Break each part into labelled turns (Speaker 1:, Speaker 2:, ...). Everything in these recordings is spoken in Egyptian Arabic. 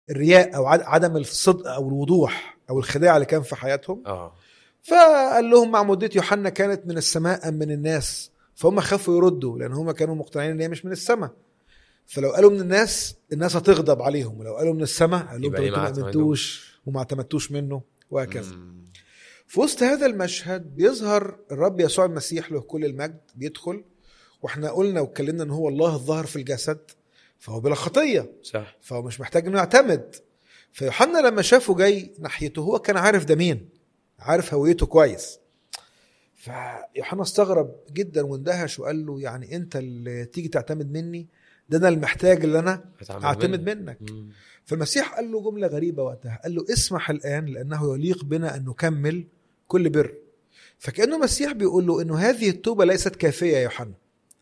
Speaker 1: الرياء او عد- عدم الصدق او الوضوح او الخداع اللي كان في حياتهم
Speaker 2: اه
Speaker 1: فقال لهم معمودية يوحنا كانت من السماء ام من الناس فهم خافوا يردوا لان هم كانوا مقتنعين ان هي مش من السماء فلو قالوا من الناس الناس هتغضب عليهم ولو قالوا من السماء قال لهم
Speaker 2: يبقى
Speaker 1: طب
Speaker 2: ليه
Speaker 1: انتوا
Speaker 2: ما
Speaker 1: ما امنتوش وما اعتمدتوش منه وهكذا
Speaker 2: مم.
Speaker 1: في وسط هذا المشهد بيظهر الرب يسوع المسيح له كل المجد بيدخل واحنا قلنا واتكلمنا ان هو الله الظاهر في الجسد فهو بلا خطيه
Speaker 2: صح
Speaker 1: فهو مش محتاج انه يعتمد فيوحنا لما شافه جاي ناحيته هو كان عارف ده مين عارف هويته كويس فيوحنا استغرب جدا واندهش وقال له يعني انت اللي تيجي تعتمد مني ده انا المحتاج اللي انا
Speaker 2: هتعمل
Speaker 1: اعتمد
Speaker 2: منه.
Speaker 1: منك
Speaker 2: مم.
Speaker 1: فالمسيح قال له جمله غريبه وقتها قال له اسمح الان لانه يليق بنا ان نكمل كل بر فكانه المسيح بيقول له انه هذه التوبه ليست كافيه يا يوحنا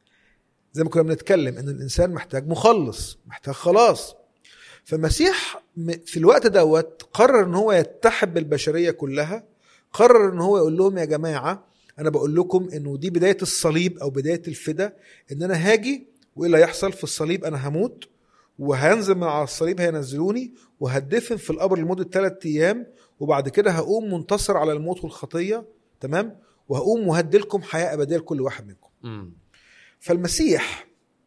Speaker 1: زي ما كنا بنتكلم ان الانسان محتاج مخلص محتاج خلاص فالمسيح م- في الوقت دوت قرر ان هو يتحد بالبشريه كلها قرر ان هو يقول لهم يا جماعه انا بقول لكم انه دي بدايه الصليب او بدايه الفدا ان انا هاجي وايه اللي هيحصل في الصليب انا هموت وهنزل من على الصليب هينزلوني وهدفن في القبر لمده ثلاثة ايام وبعد كده هقوم منتصر على الموت والخطيه تمام وهقوم وهدي لكم حياه ابديه لكل واحد منكم
Speaker 2: مم.
Speaker 1: فالمسيح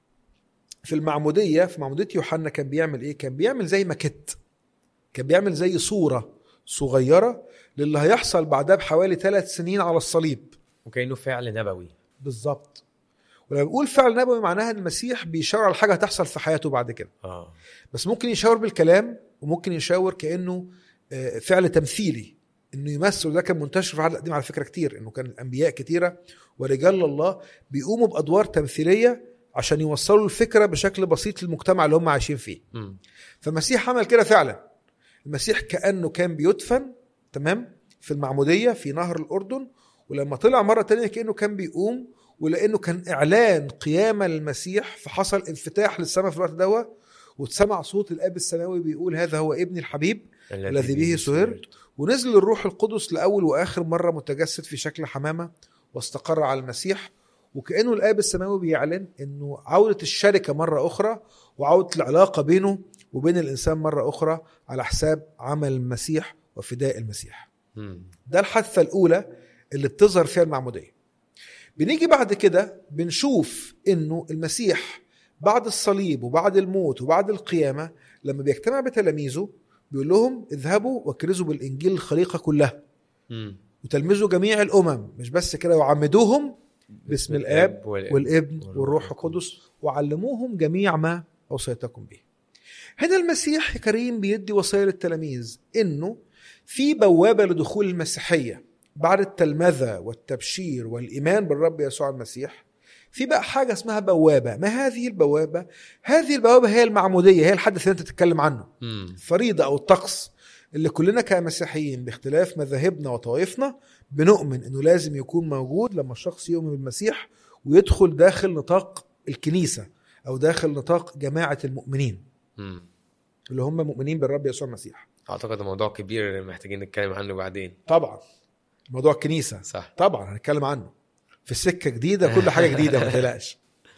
Speaker 1: في المعموديه في معموديه يوحنا كان بيعمل ايه كان بيعمل زي ماكيت كان بيعمل زي صوره صغيره للي هيحصل بعدها بحوالي ثلاث سنين على الصليب
Speaker 2: وكانه فعل نبوي
Speaker 1: بالظبط ولما بقول فعل نبوي معناها ان المسيح بيشاور على حاجه هتحصل في حياته بعد كده
Speaker 2: اه
Speaker 1: بس ممكن يشاور بالكلام وممكن يشاور كانه آه، فعل تمثيلي انه يمثل وده كان منتشر في العهد القديم على فكره كتير انه كان انبياء كتيره ورجال الله بيقوموا بادوار تمثيليه عشان يوصلوا الفكره بشكل بسيط للمجتمع اللي هم عايشين فيه
Speaker 2: مم.
Speaker 1: فالمسيح عمل كده فعلا المسيح كانه كان بيدفن تمام في المعموديه في نهر الاردن ولما طلع مره تانية كانه كان بيقوم ولانه كان اعلان قيامه للمسيح فحصل انفتاح للسماء في الوقت دوت واتسمع صوت الاب السماوي بيقول هذا هو ابني الحبيب الذي به سهرت ونزل الروح القدس لاول واخر مره متجسد في شكل حمامه واستقر على المسيح وكانه الاب السماوي بيعلن انه عوده الشركه مره اخرى وعوده العلاقه بينه وبين الانسان مره اخرى على حساب عمل المسيح وفداء المسيح.
Speaker 2: مم.
Speaker 1: ده الحادثه الاولى اللي بتظهر فيها المعموديه. بنيجي بعد كده بنشوف انه المسيح بعد الصليب وبعد الموت وبعد القيامه لما بيجتمع بتلاميذه بيقول لهم اذهبوا واكرزوا بالانجيل الخليقه كلها
Speaker 2: مم.
Speaker 1: وتلمذوا جميع الامم مش بس كده وعمدوهم باسم الاب
Speaker 2: والابن
Speaker 1: والابن
Speaker 2: والروح
Speaker 1: والروح القدس وعلموهم جميع ما اوصيتكم به. هنا المسيح يا كريم بيدي وصيه للتلاميذ انه في بوابه لدخول المسيحيه بعد التلمذه والتبشير والايمان بالرب يسوع المسيح في بقى حاجه اسمها بوابه، ما هذه البوابه؟ هذه البوابه هي المعموديه هي الحدث اللي انت تتكلم عنه.
Speaker 2: مم.
Speaker 1: الفريضه او الطقس اللي كلنا كمسيحيين باختلاف مذاهبنا وطوائفنا بنؤمن انه لازم يكون موجود لما الشخص يؤمن بالمسيح ويدخل داخل نطاق الكنيسه او داخل نطاق جماعه المؤمنين
Speaker 2: مم.
Speaker 1: اللي هم مؤمنين بالرب يسوع المسيح.
Speaker 2: اعتقد ده موضوع كبير محتاجين نتكلم عنه بعدين
Speaker 1: طبعا موضوع الكنيسه
Speaker 2: صح
Speaker 1: طبعا هنتكلم عنه في السكه جديده كل حاجه جديده ما تقلقش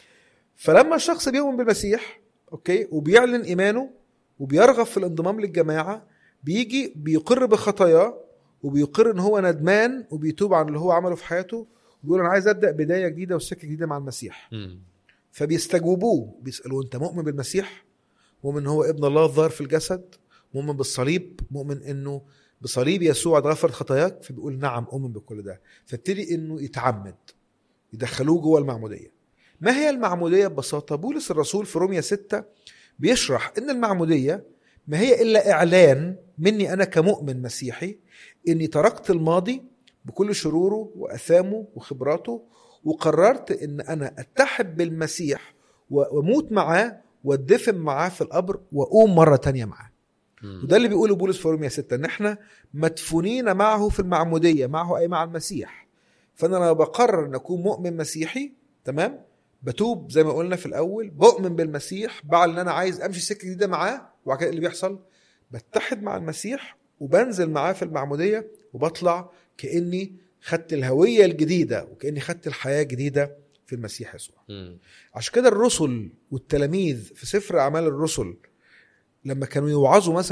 Speaker 1: فلما الشخص بيؤمن بالمسيح اوكي وبيعلن ايمانه وبيرغب في الانضمام للجماعه بيجي بيقر بخطاياه وبيقر ان هو ندمان وبيتوب عن اللي هو عمله في حياته وبيقول انا عايز ابدا بدايه جديده وسكه جديده مع المسيح
Speaker 2: مم.
Speaker 1: فبيستجوبوه بيسالوه انت مؤمن بالمسيح مؤمن ان هو ابن الله الظاهر في الجسد مؤمن بالصليب مؤمن انه بصليب يسوع اتغفرت خطاياك فبيقول نعم اؤمن بكل ده فابتدي انه يتعمد يدخلوه جوه المعموديه ما هي المعموديه ببساطه بولس الرسول في روميا 6 بيشرح ان المعموديه ما هي الا اعلان مني انا كمؤمن مسيحي اني تركت الماضي بكل شروره واثامه وخبراته وقررت ان انا اتحد بالمسيح و- واموت معاه واتدفن معاه في القبر واقوم مره تانية معاه
Speaker 2: مم.
Speaker 1: وده اللي بيقوله بولس في روميا 6 ان احنا مدفونين معه في المعموديه معه اي مع المسيح فانا لما بقرر ان اكون مؤمن مسيحي تمام بتوب زي ما قلنا في الاول بؤمن بالمسيح بعد ان انا عايز امشي سكه جديده معاه وبعد كده إيه اللي بيحصل بتحد مع المسيح وبنزل معاه في المعموديه وبطلع كاني خدت الهويه الجديده وكاني خدت الحياه الجديده في المسيح يسوع
Speaker 2: مم.
Speaker 1: عشان كده الرسل والتلاميذ في سفر اعمال الرسل لما كانوا يوعظوا مثلا